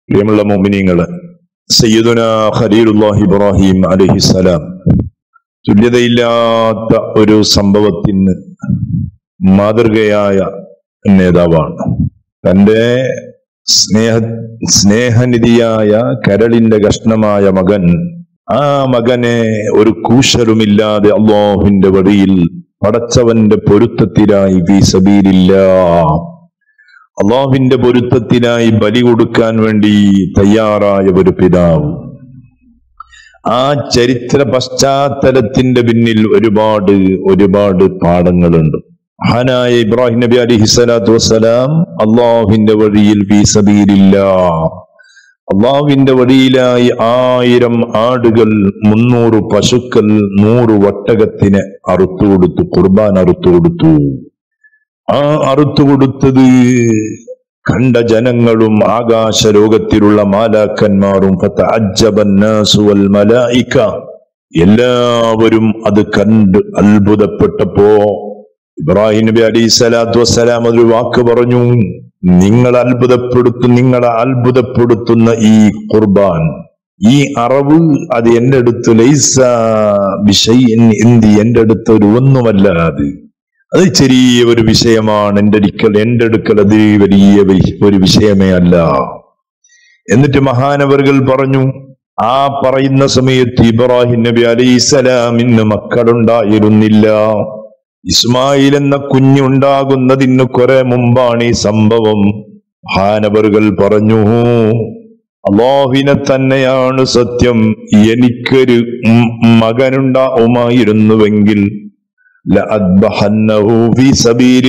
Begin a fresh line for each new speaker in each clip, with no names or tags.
പ്രിയമുള്ള മോമിനിയങ്ങള് സയ്യിദുന ഖലീലുല്ലാഹി ഇബ്രാഹിം അലഹിസലാം തുല്യതയില്ലാത്ത ഒരു സംഭവത്തിന് മാതൃകയായ നേതാവാണ് തന്റെ സ്നേഹ സ്നേഹനിധിയായ കരളിന്റെ കഷ്ണമായ മകൻ ആ മകനെ ഒരു കൂശരുമില്ലാതെ അള്ളാഹുവിന്റെ വഴിയിൽ പടച്ചവന്റെ പൊരുത്തത്തിനായി ഫീ സബീലില്ലാ അള്ളാഹുവിന്റെ പൊരുത്തത്തിനായി ബലി കൊടുക്കാൻ വേണ്ടി തയ്യാറായ ഒരു പിതാവ് ആ ചരിത്ര പശ്ചാത്തലത്തിന്റെ പിന്നിൽ ഒരുപാട് ഒരുപാട് പാഠങ്ങളുണ്ട് മഹാനായ ഇബ്രാഹിം നബി അലി ഹിസ്സലാത്തു വസ്സലാം അള്ളാഹുവിന്റെ വഴിയിൽ ഫീസബീലില്ല അള്ളാഹുവിന്റെ വഴിയിലായി ആയിരം ആടുകൾ മുന്നൂറ് പശുക്കൾ നൂറ് ഒട്ടകത്തിന് അറുത്തു കൊടുത്തു കുർബാൻ അറുത്തു കൊടുത്തു ആ അറുത്തു കൊടുത്തത് കണ്ട ജനങ്ങളും ആകാശ ലോകത്തിലുള്ള മാലാക്കന്മാരും ഫതഅജ്ജബന്നാസു വൽ മലായിക എല്ലാവരും അത് കണ്ട് അത്ഭുതപ്പെട്ടപ്പോ ഇബ്രാഹിം നബി അലൈഹി സ്വലാത്തു വസ്സലാം ഒരു വാക്ക് പറഞ്ഞു നിങ്ങൾ അത്ഭുതപ്പെടുത്തും നിങ്ങളെ അത്ഭുതപ്പെടുത്തുന്ന ഈ ഖുർബാൻ ഈ അറവ് അത് എന്റെ അടുത്ത് ലൈസ ബിഷൈഇൻ ഇന്തി എന്റെ അടുത്ത് ഒരു ഒന്നുമല്ല അത് അത് ചെറിയ ഒരു വിഷയമാണ് എന്റെ അടുക്കൽ എന്റെ അടുക്കൽ അത് വലിയ വി- ഒരു വിഷയമേ അല്ല എന്നിട്ട് മഹാനവറുകൾ പറഞ്ഞു ആ പറയുന്ന സമയത്ത് ഇബ്രാഹിം നബി അലൈസലാമിന് മക്കളുണ്ടായിരുന്നില്ല ഇസ്മായിൽ എന്ന കുഞ്ഞുണ്ടാകുന്നതിന് കുറെ മുമ്പാണ് ഈ സംഭവം മഹാനവറുകൾ പറഞ്ഞു അള്ളാഹിനെ തന്നെയാണ് സത്യം എനിക്കൊരു ഉം മകനുണ്ടാവുമായിരുന്നുവെങ്കിൽ لأذبحنه في سبيل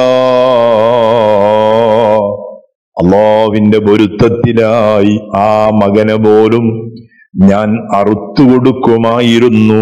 الله അള്ളാവിന്റെ പൊരുത്തത്തിലായി ആ മകനെ പോലും ഞാൻ അറുത്തു കൊടുക്കുമായിരുന്നു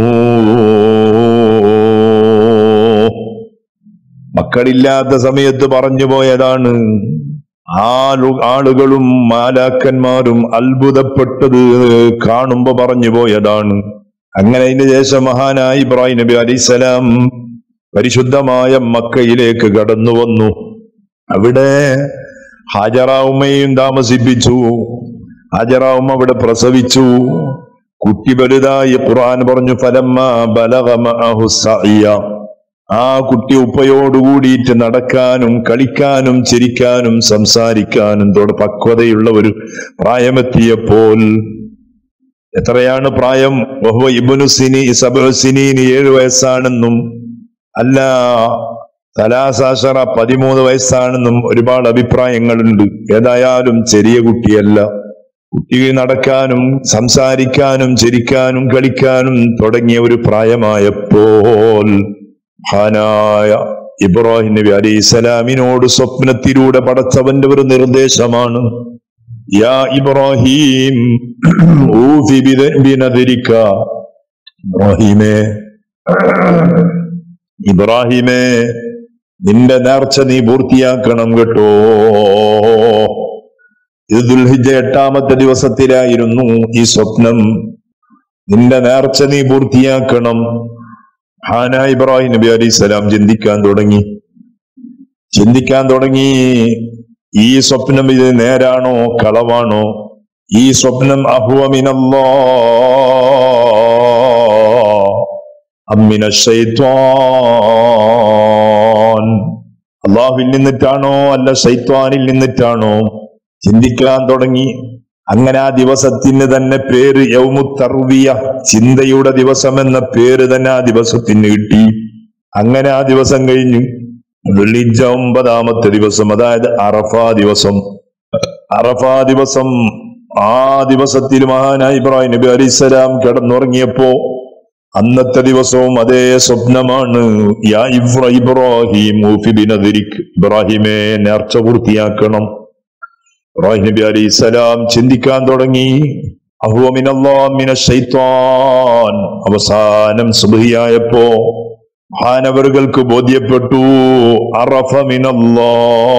മക്കളില്ലാത്ത സമയത്ത് പറഞ്ഞു പോയതാണ് ആളു ആളുകളും മാലാക്കന്മാരും അത്ഭുതപ്പെട്ടത് കാണുമ്പോ പറഞ്ഞു പോയതാണ് അങ്ങനെ അതിന് ശേഷം മഹാനായ ഇബ്രാഹിം നബി അലൈസലാം പരിശുദ്ധമായ മക്കയിലേക്ക് കടന്നു വന്നു അവിടെ ഹാജറാവുമ്മയും താമസിപ്പിച്ചു ഹാജറാവുമ്മ അവിടെ പ്രസവിച്ചു കുട്ടി വലുതായി ഖുർആൻ പറഞ്ഞു ഫലമ്മ ബലഗ മഅഹു സഅയ ആ കുട്ടി ഉപ്പയോടുകൂടിയിട്ട് നടക്കാനും കളിക്കാനും ചിരിക്കാനും സംസാരിക്കാനും തോട് പക്വതയുള്ള ഒരു പ്രായമെത്തിയപ്പോൾ എത്രയാണ് പ്രായം വഹുവ ഇബ്നു സിനി സബഉ സിനീന് ഏഴു വയസ്സാണെന്നും അല്ല തലാസാശറ പതിമൂന്ന് വയസ്സാണെന്നും ഒരുപാട് അഭിപ്രായങ്ങളുണ്ട് ഏതായാലും ചെറിയ കുട്ടിയല്ല കുട്ടി നടക്കാനും സംസാരിക്കാനും ചിരിക്കാനും കളിക്കാനും തുടങ്ങിയ ഒരു പ്രായമായപ്പോൾ മഹാനായ ഇബ്രാഹിം നബി അലൈഹി സ്വലാമിനോട് സ്വപ്നത്തിലൂടെ പടച്ചവന്റെ ഒരു നിർദ്ദേശമാണ് യാ ഇബ്രാഹിം ഊഫി ബിദ- ബിനദിരിക ഇബ്രാഹിമേ ഇബ്രാഹിമേ നിന്റെ നേർച്ച നീ പൂർത്തിയാക്കണം കേട്ടോ ഇത് ദുൽഹിജ എട്ടാമത്തെ ദിവസത്തിലായിരുന്നു ഈ സ്വപ്നം നിന്റെ നേർച്ച നീ പൂർത്തിയാക്കണം ഹാന ഇബ്രാഹിം നബി അലൈഹി സ്വലാം ചിന്തിക്കാൻ തുടങ്ങി ചിന്തിക്കാൻ തുടങ്ങി ഈ സ്വപ്നം ഇത് നേരാണോ കളവാണോ ഈ സ്വപ്നം അഹുവമിനല്ലോ അമ്മിന ശൈത്വാൻ അള്ളാഹുവിൽ നിന്നിട്ടാണോ അല്ല ശൈത്വാനിൽ നിന്നിട്ടാണോ ചിന്തിക്കാൻ തുടങ്ങി അങ്ങനെ ആ ദിവസത്തിന് തന്നെ പേര് യൗമുത്തർവിയ ചിന്തയുടെ ദിവസം എന്ന പേര് തന്നെ ആ ദിവസത്തിന് കിട്ടി അങ്ങനെ ആ ദിവസം കഴിഞ്ഞു ദുൽഹിജ്ജ ഒമ്പതാമത്തെ ദിവസം അതായത് അറഫ ദിവസം അറഫ ദിവസം ആ ദിവസത്തിൽ മഹാനായ ഇബ്രാഹിം നബി അലിസ്സലാം കിടന്നുറങ്ങിയപ്പോ അന്നത്തെ ദിവസവും അതേ സ്വപ്നമാണ് യാ ഇബ്ര ഇബ്രാഹിം ഊഫി ബിനദിരിക് ഇബ്രാഹിമെ നേർച്ച പൂർത്തിയാക്കണം ഇബ്രാഹിം നബി അലൈഹി സ്വലാം ചിന്തിക്കാൻ തുടങ്ങി അഹുവമിനല്ലാമിന ശൈത്വാൻ അവസാനം സുബഹിയായപ്പോ മഹാനവറുകൾക്ക് ബോധ്യപ്പെട്ടു അറഫ മിനല്ലാ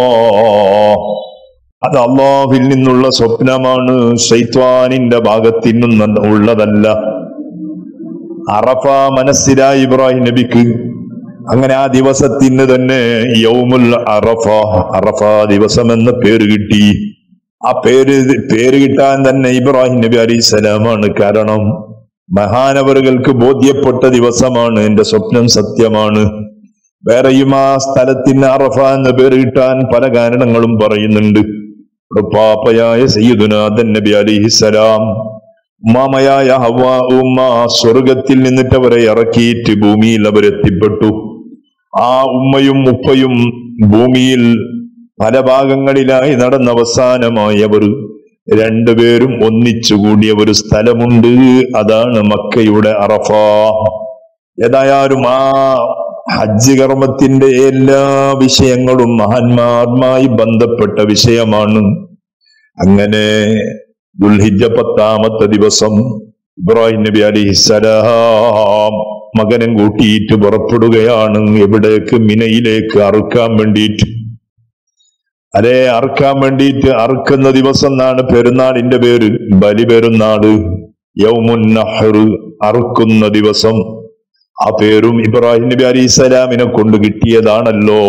അത് അള്ളാഹുവിൽ നിന്നുള്ള സ്വപ്നമാണ് ശൈത്വാനിന്റെ ഭാഗത്തു നിന്ന് ഉള്ളതല്ല അറഫ മനസ്സിലായി ഇബ്രാഹിം നബിക്ക് അങ്ങനെ ആ ദിവസത്തിന് തന്നെ യൗമുൽ അറഫ അറഫ ദിവസം എന്ന പേര് കിട്ടി ആ പേര് പേര് കിട്ടാൻ തന്നെ ഇബ്രാഹിം നബി അലൈഹി സ്വലാമാണ് കാരണം മഹാനവറുകൾക്ക് ബോധ്യപ്പെട്ട ദിവസമാണ് എന്റെ സ്വപ്നം സത്യമാണ് വേറെയും ആ സ്ഥലത്തിന് അറഫ എന്ന പേര് കിട്ടാൻ പല കാരണങ്ങളും പറയുന്നുണ്ട് പാപ്പയായ സയ്യിദുനാഥൻ നബി അലിഹിസലാം ഉമ്മാമയായ ഹവ ഉമ്മ സ്വർഗത്തിൽ നിന്നിട്ട് അവരെ ഇറക്കിയിട്ട് ഭൂമിയിൽ അവരെത്തിപ്പെട്ടു ആ ഉമ്മയും ഉപ്പയും ഭൂമിയിൽ പല ഭാഗങ്ങളിലായി നടന്ന അവസാനമായി അവർ രണ്ടുപേരും ഒന്നിച്ചുകൂടിയ ഒരു സ്ഥലമുണ്ട് അതാണ് മക്കയുടെ അറഫ ഏതായാലും ആ ഹജ്ജ് കർമ്മത്തിന്റെ എല്ലാ വിഷയങ്ങളും മഹാന്മാരുമായി ബന്ധപ്പെട്ട വിഷയമാണ് അങ്ങനെ ദുൽഹിജ പത്താമത്തെ ദിവസം ഇബ്രാഹിം നബി അലിഹിസലാം മകനും കൂട്ടിയിട്ട് പുറപ്പെടുകയാണ് എവിടേക്ക് മിനയിലേക്ക് അറുക്കാൻ വേണ്ടിയിട്ട് അതെ അറുക്കാൻ വേണ്ടിയിട്ട് അറുക്കുന്ന ദിവസം എന്നാണ് പെരുന്നാളിന്റെ പേര് ബലി പെരുന്നാള് യൗമുൻ നഹ്റ് അറുക്കുന്ന ദിവസം ആ പേരും ഇബ്രാഹിം നബി അലൈഹി സ്വലാമിനെ കൊണ്ട് കിട്ടിയതാണല്ലോ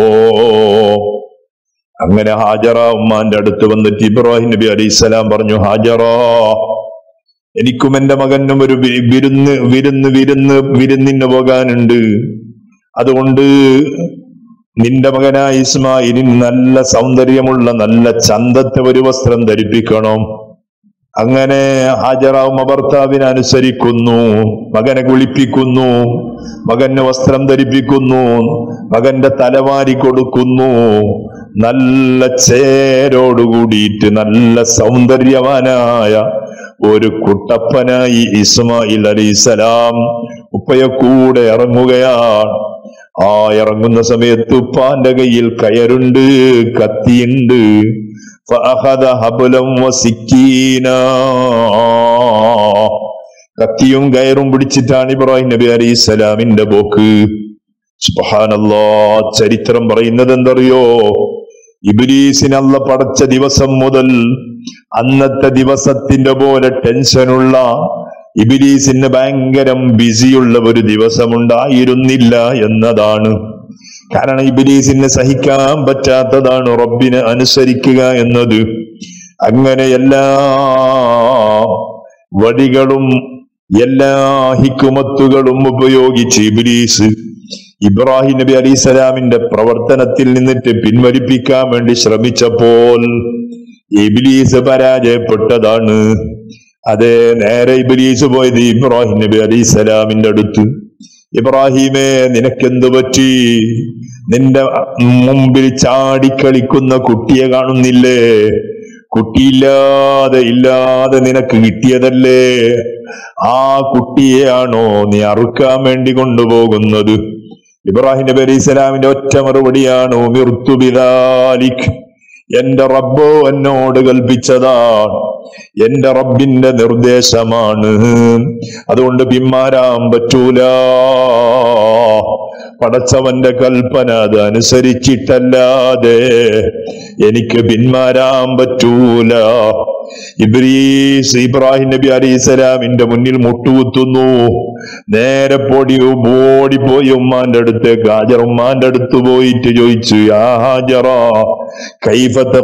അങ്ങനെ ഹാജറ ഉമ്മാന്റെ അടുത്ത് വന്നിട്ട് ഇബ്രാഹിം നബി അലൈഹി സ്വലാം പറഞ്ഞു ഹാജറ എനിക്കും എന്റെ മകനും ഒരു വി- വിരുന്ന് വിരുന്ന് വിരുന്ന് വിരുന്നിന് പോകാനുണ്ട് അതുകൊണ്ട് നിന്റെ മകനായ ഇസ്മായിലിന് നല്ല സൗന്ദര്യമുള്ള നല്ല ചന്തത്തെ ഒരു വസ്ത്രം ധരിപ്പിക്കണം അങ്ങനെ ഹാജറാവുമ്മ ഭർത്താവിനെ അനുസരിക്കുന്നു മകനെ കുളിപ്പിക്കുന്നു മകന് വസ്ത്രം ധരിപ്പിക്കുന്നു മകന്റെ തലവാരി കൊടുക്കുന്നു നല്ല ചേരോടുകൂടിയിട്ട് നല്ല സൗന്ദര്യവാനായ ഒരു കുട്ടപ്പനായി ഇസ്മായിൽ അലൈസലാം ഉപ്പയെ കൂടെ ഇറങ്ങുകയാണ് ആ ഇറങ്ങുന്ന സമയത്ത് ഉപ്പാന്റെ കയ്യിൽ കയറുണ്ട് കത്തിയുണ്ട് فأخذ حبلا وسكينا കത്തിയും കയറും പിടിച്ചിട്ടാണ് ഇബ്രാഹിം നബി അലൈഹി സ്വലാമിന്റെ പോക്ക് സുബ്ഹാനല്ലാ ചരിത്രം പറയുന്നത് എന്തറിയോ ഇബിലീസിനല്ല പടച്ച ദിവസം മുതൽ അന്നത്തെ ദിവസത്തിന്റെ പോലെ ടെൻഷനുള്ള ഇബിലീസിന് ഭയങ്കരം ബിസിയുള്ള ഒരു ദിവസമുണ്ടായിരുന്നില്ല എന്നതാണ് കാരണം ഇബിലീസിന് സഹിക്കാൻ പറ്റാത്തതാണ് റബ്ബിനെ അനുസരിക്കുക എന്നത് അങ്ങനെ എല്ലാ വഴികളും എല്ലാ ഹിക്കുമത്തുകളും ഉപയോഗിച്ച് ഇബിലീസ് ഇബ്രാഹിം നബി അലൈഹിസ്സലാമിന്റെ പ്രവർത്തനത്തിൽ നിന്നിട്ട് പിൻവലിപ്പിക്കാൻ വേണ്ടി ശ്രമിച്ചപ്പോൾ ഇബിലീസ് പരാജയപ്പെട്ടതാണ് അതെ നേരെ ഇബിലീസ് പോയത് ഇബ്രാഹിം നബി അലൈഹിസ്സലാമിന്റെ അടുത്ത് ഇബ്രാഹിമേ നിനക്കെന്തു പറ്റി നിന്റെ മുമ്പിൽ ചാടിക്കളിക്കുന്ന കുട്ടിയെ കാണുന്നില്ലേ കുട്ടിയില്ലാതെ ഇല്ലാതെ നിനക്ക് കിട്ടിയതല്ലേ ആ കുട്ടിയെയാണോ നീ അറുക്കാൻ വേണ്ടി കൊണ്ടുപോകുന്നത് ഇബ്രാഹിം നബി അലൈഹി സ്വലാമിന്റെ ഒറ്റ മറുപടിയാണ് ഉമിർത്തു ബിദാലിക് എന്റെ റബ്ബോ എന്നോട് കൽപ്പിച്ചതാണ് എന്റെ റബ്ബിന്റെ നിർദ്ദേശമാണ് അതുകൊണ്ട് പിന്മാരാൻ പറ്റൂല പടച്ചവന്റെ കൽപ്പന അത് അനുസരിച്ചിട്ടല്ലാതെ എനിക്ക് പിന്മാരാൻ പറ്റൂല ഇബ്രീസ് ഇബ്രാഹിം നബി അലൈഹി സ്വലാമിന്റെ മുന്നിൽ മുട്ടുകുത്തുന്നു നേരെ പൊടി ഓടിപ്പോയി ഉമ്മാന്റെ അടുത്തേക്ക് ഹാജർ ഉമ്മാന്റെ അടുത്ത് പോയിട്ട് ചോദിച്ചു യാ ഹാജറ കൈഫത്തെ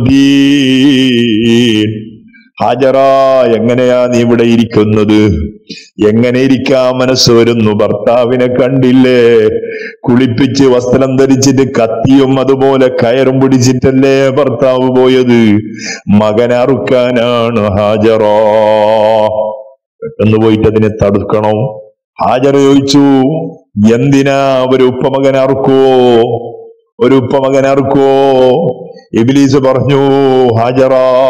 ഹാജറ എങ്ങനെയാ നീ ഇവിടെ ഇരിക്കുന്നത് എങ്ങനെ ഇരിക്കാൻ മനസ്സ് വരുന്നു ഭർത്താവിനെ കണ്ടില്ലേ കുളിപ്പിച്ച് വസ്ത്രം ധരിച്ചിട്ട് കത്തിയും അതുപോലെ കയറും പിടിച്ചിട്ടല്ലേ ഭർത്താവ് പോയത് മകനറുക്കാനാണ് ഹാജറ പെട്ടെന്ന് പോയിട്ട് അതിനെ തടുക്കണം ഹാജർ ചോദിച്ചു എന്തിനാ ഒരു ഉപ്പമകൻ അറുക്കുവോ ഒരു ഉപ്പമകൻ അറുക്കുവോ ഇബിലീസ് പറഞ്ഞു ഹാജറ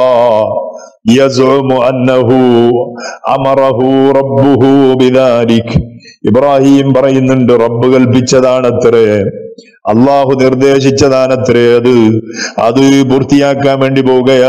يزعم أنه أمره ربه بذلك ഇബ്രാഹിം പറയുന്നുണ്ട് റബ്ബ് കൽപ്പിച്ചതാണത്രേ അള്ളാഹു നിർദ്ദേശിച്ചതാണത്രേ അത് അത് പൂർത്തിയാക്കാൻ വേണ്ടി പോവുകയാ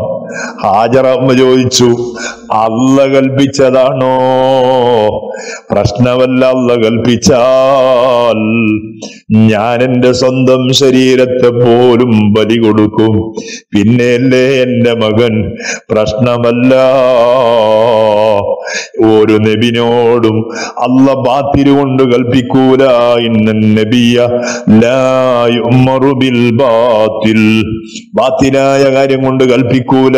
ഹാജറമ്മ ചോദിച്ചു അല്ല കൽപ്പിച്ചതാണോ പ്രശ്നമല്ല അല്ല കൽപ്പിച്ചാൽ ഞാൻ എന്റെ സ്വന്തം ശരീരത്തെ പോലും ബലി കൊടുക്കും പിന്നെയല്ലേ എന്റെ മകൻ പ്രശ്നമല്ല ഒരു നബിനോടും അല്ല ബാത്തിരി കൊണ്ട് കൽപ്പിക്കൂല ഇന്ന നബിയ ലാ യുഅ്മറു ബിൽ ബാത്തിൽ ബാത്തിലായ കാര്യം കൊണ്ട് കൽപ്പിക്കൂല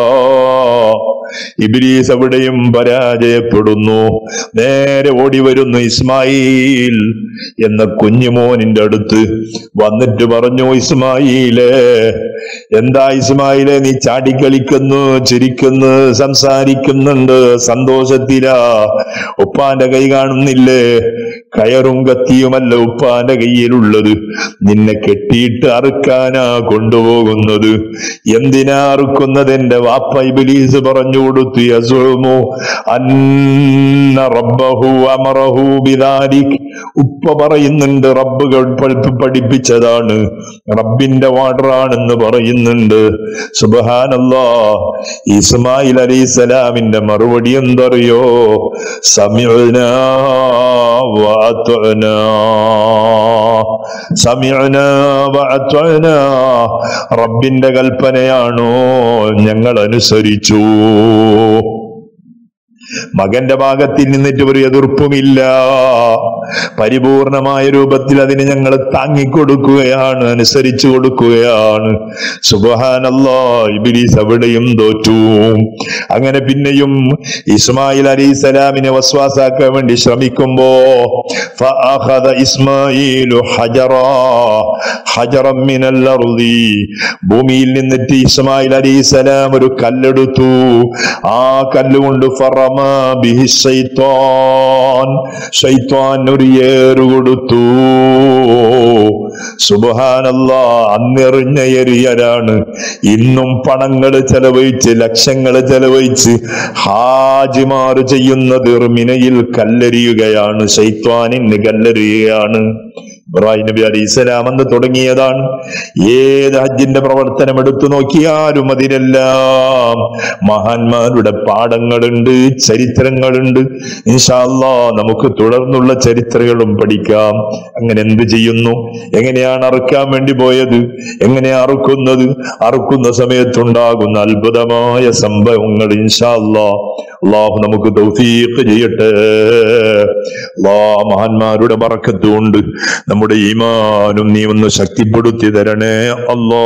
ഇബ്ലീസ് എവിടെയും പരാജയപ്പെടുന്നു നേരെ ഓടി വരുന്നു ഇസ്മായിൽ എന്ന കുഞ്ഞുമോനിന്റെ അടുത്ത് വന്നിട്ട് പറഞ്ഞു ഇസ്മായിലേ എന്താ ഇസ്മായിലെ നീ ചാടിക്കളിക്കുന്നു ചിരിക്കുന്നു സംസാരിക്കുന്നുണ്ട് സന്തോഷത്തിലാ ഉപ്പാന്റെ കൈ കാണുന്നില്ലേ കയറും കത്തിയുമല്ല ഉപ്പാന്റെ കയ്യിലുള്ളത് നിന്നെ കെട്ടിയിട്ട് അറുക്കാനാ കൊണ്ടുപോകുന്നത് എന്തിനാ അറുക്കുന്നത് എന്റെ വാപ്പ ഇബിലീസ് പറഞ്ഞു കൊടുത്തു യസുമു അന്ന റബ്ബഹു അമറഹു ബിദാലിക് ഉപ്പ പറയുന്നുണ്ട് റബ്ബ് പഠി- പഠിപ്പിച്ചതാണ് റബ്ബിന്റെ വാർഡറാണെന്ന് പറയുന്നുണ്ട് സുബഹാനല്ലാ ഇസ്മായിൽ അലൈഹിസ്സലാമിന്റെ മറുപടി എന്തറിയോ സമീഅന വഅത്വന സമീഅന വഅത്വന റബ്ബിന്റെ കൽപ്പനയാണോ ഞങ്ങൾ അനുസരിച്ചു മകന്റെ ഭാഗത്തിൽ നിന്നിട്ട് ഒരു എതിർപ്പുമില്ല പരിപൂർണമായ രൂപത്തിൽ അതിന് ഞങ്ങൾ താങ്ങിക്കൊടുക്കുകയാണ് അനുസരിച്ചു കൊടുക്കുകയാണ് സുബഹാനല്ലാ ഇബിലീസ് എവിടെയും തോറ്റു അങ്ങനെ പിന്നെയും ഇസ്മായിൽ അലൈഹി സ്വലാമിനെ വസ്വാസാക്കാൻ വേണ്ടി ശ്രമിക്കുമ്പോ فأخذ إسماعيل حجرا حجرا من الأرض ഭൂമിയിൽ നിന്നിട്ട് ഇസ്മായിൽ അലൈഹി സ്വലാം ഒരു കല്ലെടുത്തു ആ കല്ലുകൊണ്ട് ഫറമ ബിഹി ശൈത്വാൻ ശൈത്വാൻ ഒരു ഏറ് കൊടുത്തു സുബഹാനല്ല അന്നെറിഞ്ഞ എറിയരാണ് ഇന്നും പണങ്ങൾ ചെലവഴിച്ച് ലക്ഷങ്ങൾ ചെലവഴിച്ച് ഹാജിമാർ ചെയ്യുന്നത് മിനയിൽ കല്ലെറിയുകയാണ് ശൈത്വാനിന് കല്ലെറിയുകയാണ് ഇബ്രാഹിം നബി അലൈഹി സ്വലാം അന്ന് തുടങ്ങിയതാണ് ഏത് ഹജ്ജിന്റെ പ്രവർത്തനം എടുത്തു നോക്കിയാലും അതിലെല്ലാം മഹാന്മാരുടെ പാഠങ്ങളുണ്ട് ചരിത്രങ്ങളുണ്ട് ഇൻഷാല്ലാ നമുക്ക് തുടർന്നുള്ള ചരിത്രങ്ങളും പഠിക്കാം അങ്ങനെ എന്ത് ചെയ്യുന്നു എങ്ങനെയാണ് അറുക്കാൻ വേണ്ടി പോയത് എങ്ങനെയാ അറുക്കുന്നത് അറുക്കുന്ന സമയത്തുണ്ടാകുന്ന അത്ഭുതമായ സംഭവങ്ങൾ ഇൻഷാല്ലാ അള്ളാഹു നമുക്ക് തൗഫീഖ് ചെയ്യട്ടെ അള്ളാ മഹാന്മാരുടെ ബറക്കത്തുകൊണ്ട് നമ്മുടെ ഈമാനും നീ ഒന്ന് ശക്തിപ്പെടുത്തി തരണേ അല്ലോ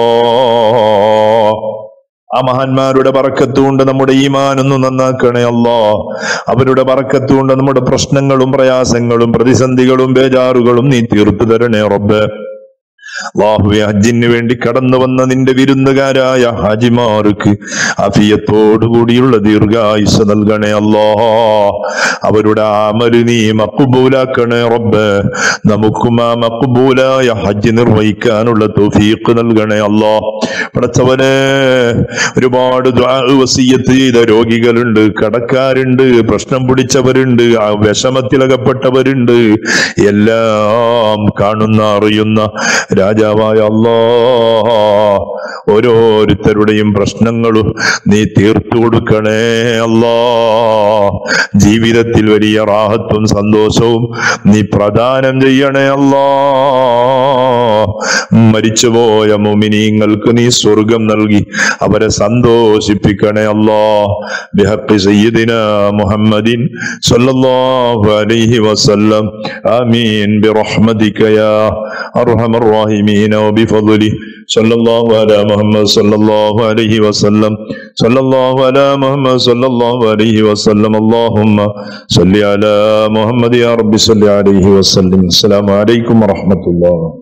ആ മഹാന്മാരുടെ പറക്കത്തുകൊണ്ട് നമ്മുടെ ഈമാനൊന്ന് നന്നാക്കണേ അല്ലോ അവരുടെ പറക്കത്തുകൊണ്ട് നമ്മുടെ പ്രശ്നങ്ങളും പ്രയാസങ്ങളും പ്രതിസന്ധികളും ബേജാറുകളും നീ തീർത്തു തരണേ റബ്ബ് അള്ളാഹുവെ ഹജ്ജിന് വേണ്ടി കടന്നു വന്ന നിന്റെ വിരുന്നുകാരായ ഹാജിമാർക്ക് അഫിയത്തോടുകൂടിയുള്ള ദീർഘായുസ് നൽകണേ അല്ലോ അവരുടെ അമല് നീ മക്കുബൂലാക്കണേ റബ്ബ് നമുക്കും ആ മക്കുബൂലായ ഹജ്ജ് നിർവഹിക്കാനുള്ള തൗഫീഖ് നൽകണേ അല്ലോ പടച്ചവന് ഒരുപാട് ദുആ വസീയത്ത് ചെയ്ത രോഗികളുണ്ട് കടക്കാരുണ്ട് പ്രശ്നം പിടിച്ചവരുണ്ട് ആ വിഷമത്തിലകപ്പെട്ടവരുണ്ട് എല്ലാം കാണുന്ന അറിയുന്ന രാജാവായ അല്ലാ ഓരോരുത്തരുടെയും പ്രശ്നങ്ങളും നീ തീർത്തു കൊടുക്കണേ അല്ലാ ജീവിതത്തിൽ വലിയ റാഹത്തും സന്തോഷവും നീ പ്രദാനം ചെയ്യണേ അല്ലാ മരിച്ചുപോയ മുമിനീങ്ങൾക്ക് നീ സ്വർഗം നൽകി അവരെ സന്തോഷിപ്പിക്കണേ അല്ലാ ബിഹഖി സയ്യിദിന മുഹമ്മദിൻ സല്ലല്ലാഹു അലൈഹി വസല്ലം ആമീൻ ബിറഹ്മതിക യാ അർഹമർ റഹീമീൻ وبفضله صلى الله على محمد صلى الله عليه وسلم صلى الله على محمد صلى الله عليه وسلم اللهم صل على محمد يا رب صل عليه وسلم السلام عليكم ورحمة الله